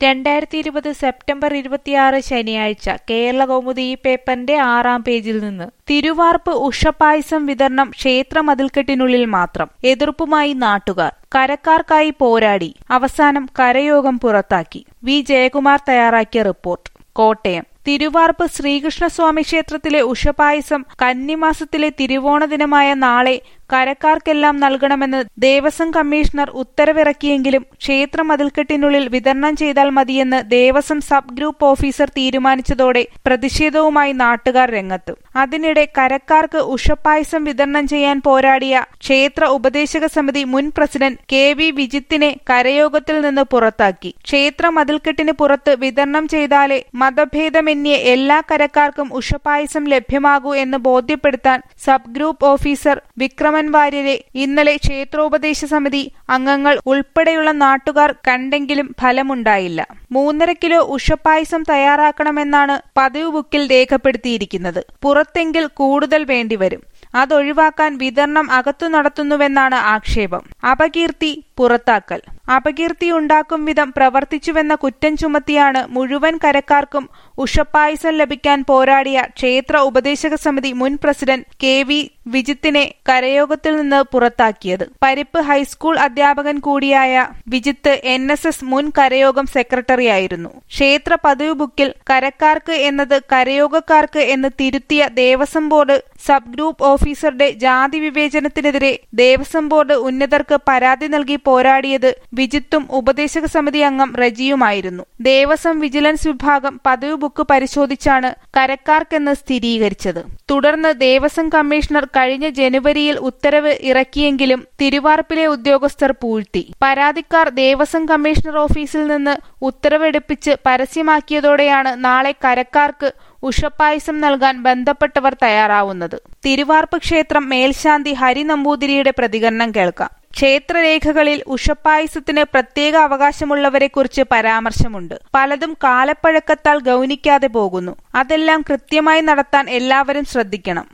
രണ്ടായിരത്തി ഇരുപത് സെപ്റ്റംബർ ഇരുപത്തിയാറ് ശനിയാഴ്ച കേരള കൗമുദി ഈ പേപ്പറിന്റെ ആറാം പേജിൽ നിന്ന് തിരുവാർപ്പ് ഉഷപായസം വിതരണം ക്ഷേത്ര മതിൽക്കെട്ടിനുള്ളിൽ മാത്രം എതിർപ്പുമായി നാട്ടുകാർ കരക്കാർക്കായി പോരാടി അവസാനം കരയോഗം പുറത്താക്കി വി ജയകുമാർ തയ്യാറാക്കിയ റിപ്പോർട്ട് കോട്ടയം തിരുവാർപ്പ് ശ്രീകൃഷ്ണസ്വാമി ക്ഷേത്രത്തിലെ ഉഷപായസം കന്നിമാസത്തിലെ തിരുവോണ ദിനമായ നാളെ കരക്കാർക്കെല്ലാം നൽകണമെന്ന് ദേവസ്വം കമ്മീഷണർ ഉത്തരവിറക്കിയെങ്കിലും ക്ഷേത്ര മതിൽക്കെട്ടിനുള്ളിൽ വിതരണം ചെയ്താൽ മതിയെന്ന് ദേവസ്വം സബ് ഗ്രൂപ്പ് ഓഫീസർ തീരുമാനിച്ചതോടെ പ്രതിഷേധവുമായി നാട്ടുകാർ രംഗത്ത് അതിനിടെ കരക്കാർക്ക് ഉഷപ്പായസം വിതരണം ചെയ്യാൻ പോരാടിയ ക്ഷേത്ര ഉപദേശക സമിതി മുൻ പ്രസിഡന്റ് കെ വി വിജിത്തിനെ കരയോഗത്തിൽ നിന്ന് പുറത്താക്കി ക്ഷേത്ര മതിൽക്കെട്ടിന് പുറത്ത് വിതരണം ചെയ്താലേ മതഭേദമന്യേ എല്ലാ കരക്കാർക്കും ഉഷപ്പായസം ലഭ്യമാകൂ എന്ന് ബോധ്യപ്പെടുത്താൻ സബ് ഗ്രൂപ്പ് ഓഫീസർ വിക്രമൻ വാര്യരെ ഇന്നലെ ക്ഷേത്രോപദേശ സമിതി അംഗങ്ങൾ ഉൾപ്പെടെയുള്ള നാട്ടുകാർ കണ്ടെങ്കിലും ഫലമുണ്ടായില്ല മൂന്നര കിലോ ഉഷപ്പായസം തയ്യാറാക്കണമെന്നാണ് പതിവ് ബുക്കിൽ രേഖപ്പെടുത്തിയിരിക്കുന്നത് പുറത്തെങ്കിൽ കൂടുതൽ വേണ്ടിവരും അതൊഴിവാക്കാൻ വിതരണം അകത്തു നടത്തുന്നുവെന്നാണ് ആക്ഷേപം അപകീർത്തി പുറത്താക്കൽ അപകീർത്തി ഉണ്ടാക്കും വിധം പ്രവർത്തിച്ചുവെന്ന കുറ്റം ചുമത്തിയാണ് മുഴുവൻ കരക്കാർക്കും ഉഷപ്പായസം ലഭിക്കാൻ പോരാടിയ ക്ഷേത്ര ഉപദേശക സമിതി മുൻ പ്രസിഡന്റ് കെ വി വിജിത്തിനെ കരയോഗത്തിൽ നിന്ന് പുറത്താക്കിയത് പരിപ്പ് ഹൈസ്കൂൾ അധ്യാപകൻ കൂടിയായ വിജിത്ത് എൻ എസ് എസ് മുൻ കരയോഗം സെക്രട്ടറിയായിരുന്നു ക്ഷേത്ര പതിവ് ബുക്കിൽ കരക്കാർക്ക് എന്നത് കരയോഗക്കാർക്ക് എന്ന് തിരുത്തിയ ദേവസ്വം ബോർഡ് സബ് ഗ്രൂപ്പ് ഓഫീസറുടെ ജാതി വിവേചനത്തിനെതിരെ ദേവസ്വം ബോർഡ് ഉന്നതർക്ക് പരാതി നൽകി പോരാടിയത് വിജിത്തും ഉപദേശക സമിതി അംഗം റജിയുമായിരുന്നു ദേവസ്വം വിജിലൻസ് വിഭാഗം പതിവ് ബുക്ക് പരിശോധിച്ചാണ് കരക്കാർക്കെന്ന് സ്ഥിരീകരിച്ചത് തുടർന്ന് ദേവസ്വം കമ്മീഷണർ കഴിഞ്ഞ ജനുവരിയിൽ ഉത്തരവ് ഇറക്കിയെങ്കിലും തിരുവാർപ്പിലെ ഉദ്യോഗസ്ഥർ പൂഴ്ത്തി പരാതിക്കാർ ദേവസ്വം കമ്മീഷണർ ഓഫീസിൽ നിന്ന് ഉത്തരവെടുപ്പിച്ച് പരസ്യമാക്കിയതോടെയാണ് നാളെ കരക്കാർക്ക് ഉഷപ്പായസം നൽകാൻ ബന്ധപ്പെട്ടവർ തയ്യാറാവുന്നത് തിരുവാർപ്പ് ക്ഷേത്രം മേൽശാന്തി ഹരി നമ്പൂതിരിയുടെ പ്രതികരണം കേൾക്കാം ക്ഷേത്രരേഖകളിൽ ഉഷപ്പായസത്തിന് പ്രത്യേക അവകാശമുള്ളവരെക്കുറിച്ച് പരാമർശമുണ്ട് പലതും കാലപ്പഴക്കത്താൽ ഗൗനിക്കാതെ പോകുന്നു അതെല്ലാം കൃത്യമായി നടത്താൻ എല്ലാവരും ശ്രദ്ധിക്കണം